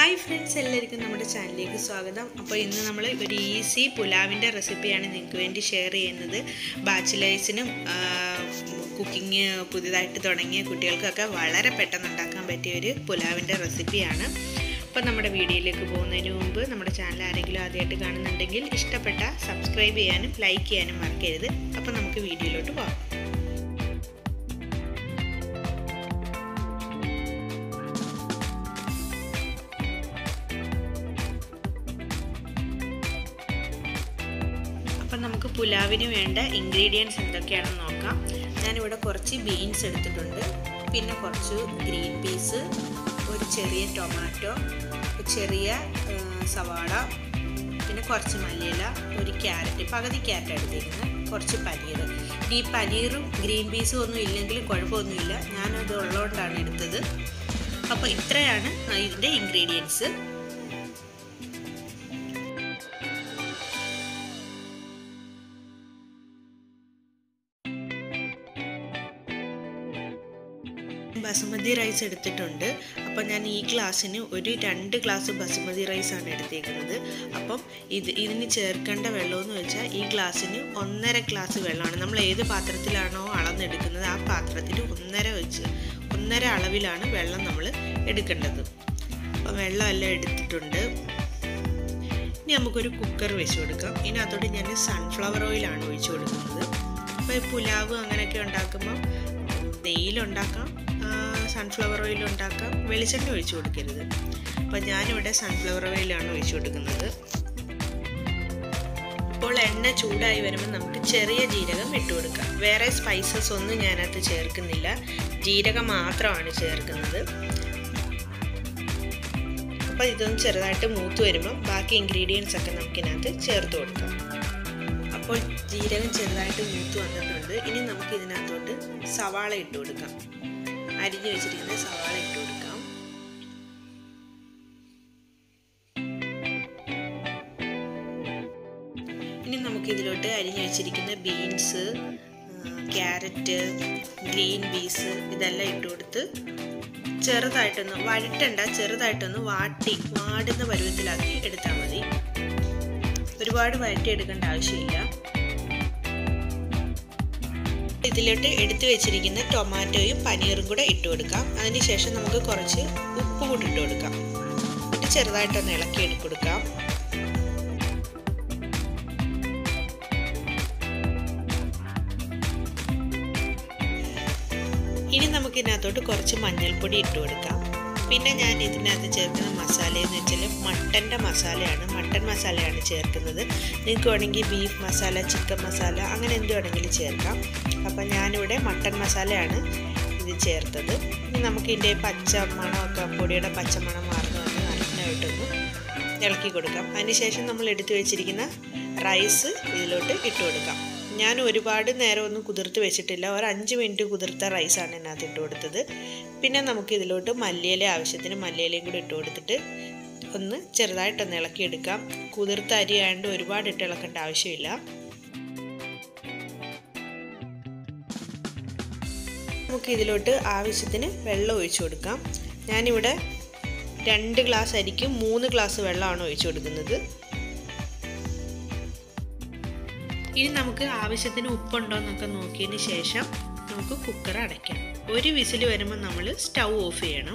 hi friends എല്ലാവർക്കും നമ്മുടെ ചാനലിലേക്ക് സ്വാഗതം അപ്പോൾ ഇന്ന് നമ്മൾ ഒരു ഈസി പുലാവിൻ്റെ റെസിപ്പിയാണ് നിങ്ങൾക്ക് വേണ്ടി ഷെയർ ചെയ്യുന്നത് ബാച്ചിലേഴ്സിനും കുക്കിംഗ് പുതിയതായിട്ട് തുടങ്ങിയ കുട്ടികൾക്കൊക്കെ വളരെ പെട്ടെന്ന് ഉണ്ടാക്കാൻ പറ്റിയ ഒരു പുലാവിൻ്റെ റെസിപ്പിയാണ് അപ്പോൾ നമ്മുടെ വീഡിയോയിലേക്ക് പോകുന്നതിന് മുമ്പ് നമ്മുടെ ചാനൽ ആരെങ്കിലും ആദ്യമായിട്ട് കാണുന്നുണ്ടെങ്കിൽ ഇഷ്ടപ്പെട്ട സബ്സ്ക്രൈബ് ചെയ്യാനും ലൈക്ക് ചെയ്യാനും മറക്കരുത് അപ്പോൾ നമുക്ക് വീഡിയോയിലോട്ട് പോകാം അപ്പം നമുക്ക് പുലാവിന് വേണ്ട ഇൻഗ്രീഡിയൻസ് എന്തൊക്കെയാണെന്ന് നോക്കാം ഞാനിവിടെ കുറച്ച് ബീൻസ് എടുത്തിട്ടുണ്ട് പിന്നെ കുറച്ച് ഗ്രീൻ പീസ് ഒരു ചെറിയ ടൊമാറ്റോ ചെറിയ സവാള പിന്നെ കുറച്ച് മല്ലിയില ഒരു ക്യാരറ്റ് പകുതി ക്യാരറ്റ് എടുത്തിരുന്നു കുറച്ച് പനീർ ഈ പനീറും ഗ്രീൻ പീസും ഒന്നും ഇല്ലെങ്കിലും കുഴപ്പമൊന്നുമില്ല ഞാനത് ഉള്ളതുകൊണ്ടാണ് എടുത്തത് അപ്പോൾ ഇത്രയാണ് ഇതിൻ്റെ ഇൻഗ്രീഡിയൻസ് ബസുമതി റൈസ് എടുത്തിട്ടുണ്ട് അപ്പം ഞാൻ ഈ ഗ്ലാസ്സിന് ഒരു രണ്ട് ഗ്ലാസ് ബസുമതി റൈസാണ് എടുത്തേക്കുന്നത് അപ്പം ഇത് ഇതിന് ചേർക്കേണ്ട വെള്ളമെന്ന് വെച്ചാൽ ഈ ഗ്ലാസ്സിന് ഒന്നര ഗ്ലാസ് വെള്ളമാണ് നമ്മൾ ഏത് പാത്രത്തിലാണോ അളന്നെടുക്കുന്നത് ആ പാത്രത്തിൽ ഒന്നര വെച്ച് ഒന്നര അളവിലാണ് വെള്ളം നമ്മൾ എടുക്കേണ്ടത് അപ്പം വെള്ളമെല്ലാം എടുത്തിട്ടുണ്ട് ഇനി നമുക്കൊരു കുക്കർ വെച്ച് കൊടുക്കാം ഇതിനകത്തോട്ട് ഞാൻ സൺഫ്ലവർ ഓയിലാണ് ഒഴിച്ചു കൊടുക്കുന്നത് അപ്പോൾ പുലാവ് അങ്ങനെയൊക്കെ ഉണ്ടാക്കുമ്പോൾ നെയ്യിലുണ്ടാക്കാം സൺഫ്ലവർ ഓയിൽ ഉണ്ടാക്കാം വെളിച്ചെണ്ണ ഒഴിച്ചു കൊടുക്കരുത് അപ്പോൾ ഞാനിവിടെ സൺഫ്ലവർ ഓയിലാണ് ഒഴിച്ചു കൊടുക്കുന്നത് ഇപ്പോൾ എണ്ണ ചൂടായി വരുമ്പോൾ നമുക്ക് ചെറിയ ജീരകം ഇട്ട് കൊടുക്കാം വേറെ സ്പൈസസ് ഒന്നും ഞാനകത്ത് ചേർക്കുന്നില്ല ജീരകം മാത്രമാണ് ചേർക്കുന്നത് അപ്പോൾ ഇതൊന്ന് ചെറുതായിട്ട് മൂത്ത് വരുമ്പോൾ ബാക്കി ഇൻഗ്രീഡിയൻസ് ഒക്കെ നമുക്കിതിനകത്ത് ചേർത്ത് കൊടുക്കാം അപ്പോൾ ജീരകം ചെറുതായിട്ട് മൂത്ത് വന്നിട്ടുണ്ട് ഇനി നമുക്ക് ഇതിനകത്തോട്ട് സവാള ഇട്ട് കൊടുക്കാം അരിഞ്ഞു വെച്ചിരിക്കുന്ന സവാള ഇട്ട് കൊടുക്കാം ഇനി നമുക്ക് ഇതിലോട്ട് അരിഞ്ഞു വെച്ചിരിക്കുന്ന ബീൻസ് ക്യാരറ്റ് ഗ്രീൻ പീസ് ഇതെല്ലാം ഇട്ട് കൊടുത്ത് ചെറുതായിട്ടൊന്ന് വഴറ്റണ്ട ചെറുതായിട്ടൊന്ന് വാട്ടി വാടുന്ന പരുവത്തിലാക്കി എടുത്താൽ മതി ഒരുപാട് വഴറ്റിയെടുക്കേണ്ട ആവശ്യമില്ല ഇതിലോട്ട് എടുത്തു വെച്ചിരിക്കുന്ന ടൊമാറ്റോയും പനീറും കൂടെ ഇട്ട് കൊടുക്കാം അതിനുശേഷം നമുക്ക് കുറച്ച് ഉപ്പ് കൂടി ഇട്ട് കൊടുക്കാം എന്നിട്ട് ചെറുതായിട്ടൊന്ന് ഇളക്കി എടുത്ത് കൊടുക്കാം ഇനി നമുക്ക് ഇതിനകത്തോട്ട് കുറച്ച് മഞ്ഞൾപ്പൊടി ഇട്ട് കൊടുക്കാം പിന്നെ ഞാൻ ഇതിനകത്ത് ചേർക്കുന്ന മസാല എന്ന് വെച്ചാൽ മട്ടൻ്റെ മസാലയാണ് മട്ടൻ മസാലയാണ് ചേർക്കുന്നത് നിങ്ങൾക്ക് വേണമെങ്കിൽ ബീഫ് മസാല ചിക്കൻ മസാല അങ്ങനെ എന്ത് വേണമെങ്കിലും ചേർക്കാം അപ്പം ഞാനിവിടെ മട്ടൻ മസാലയാണ് ഇത് ചേർത്തത് ഇനി നമുക്ക് ഇതിൻ്റെ പച്ച മണമൊക്കെ പൊടിയുടെ പച്ചമണം മാറുന്ന വന്ന് നന്നായിട്ടൊന്ന് ഇളക്കി കൊടുക്കാം അതിനുശേഷം നമ്മൾ എടുത്തു വെച്ചിരിക്കുന്ന റൈസ് ഇതിലോട്ട് ഇട്ട് കൊടുക്കാം ഞാൻ ഒരുപാട് നേരം ഒന്നും കുതിർത്ത് വെച്ചിട്ടില്ല ഒരു അഞ്ച് മിനിറ്റ് കുതിർത്ത റൈസാണ് ഇതിനകത്ത് ഇട്ട് കൊടുത്തത് പിന്നെ നമുക്ക് ഇതിലോട്ട് മല്ലിയില ആവശ്യത്തിന് മല്ലിയിലയും കൂടി ഇട്ട് കൊടുത്തിട്ട് ഒന്ന് ചെറുതായിട്ടൊന്ന് ഇളക്കിയെടുക്കാം കുതിർത്ത അരി ആയതുകൊണ്ട് ഒരുപാട് ഇട്ട് ഇളക്കേണ്ട ആവശ്യമില്ല നമുക്ക് ഇതിലോട്ട് ആവശ്യത്തിന് വെള്ളം ഒഴിച്ചു കൊടുക്കാം ഞാനിവിടെ രണ്ട് ഗ്ലാസ് അരിക്ക് മൂന്ന് ഗ്ലാസ് വെള്ളമാണ് ഒഴിച്ചു കൊടുക്കുന്നത് ഇനി നമുക്ക് ആവശ്യത്തിന് ഉപ്പുണ്ടോ എന്നൊക്കെ നോക്കിയതിന് ശേഷം നമുക്ക് കുക്കർ അടയ്ക്കാം ഒരു വിസിൽ വരുമ്പോൾ നമ്മൾ സ്റ്റൗ ഓഫ് ചെയ്യണം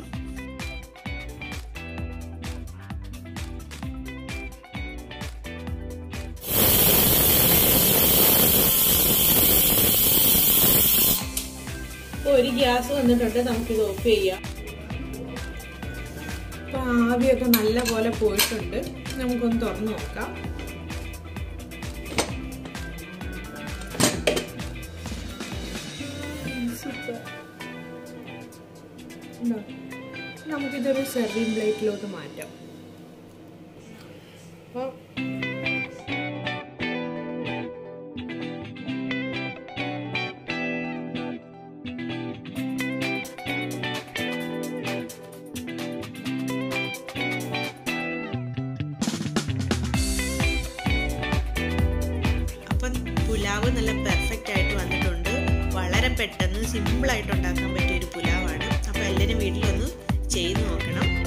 ഒരു ഗ്യാസ് വന്നിട്ടുണ്ട് നമുക്കിത് ഓഫ് ചെയ്യാം അപ്പൊ ആവിയൊക്കെ നല്ല പോലെ പോയിട്ടുണ്ട് നമുക്കൊന്ന് തുറന്നു നോക്കാം സൂപ്പർ നമുക്കിതൊരു സെർവിങ് പ്ലേറ്റിലോട്ട് മാറ്റാം അപ്പോൾ അപ്പം പുലാവ് നല്ല പെർഫെക്റ്റ് ആയിട്ട് വന്നിട്ടുണ്ട് വളരെ പെട്ടെന്ന് സിമ്പിളായിട്ട് ഉണ്ടാക്കാൻ പറ്റിയ ഒരു പുലാവാണ് അപ്പോൾ എല്ലാവരും വീട്ടിലൊന്ന് ചെയ്ത് നോക്കണം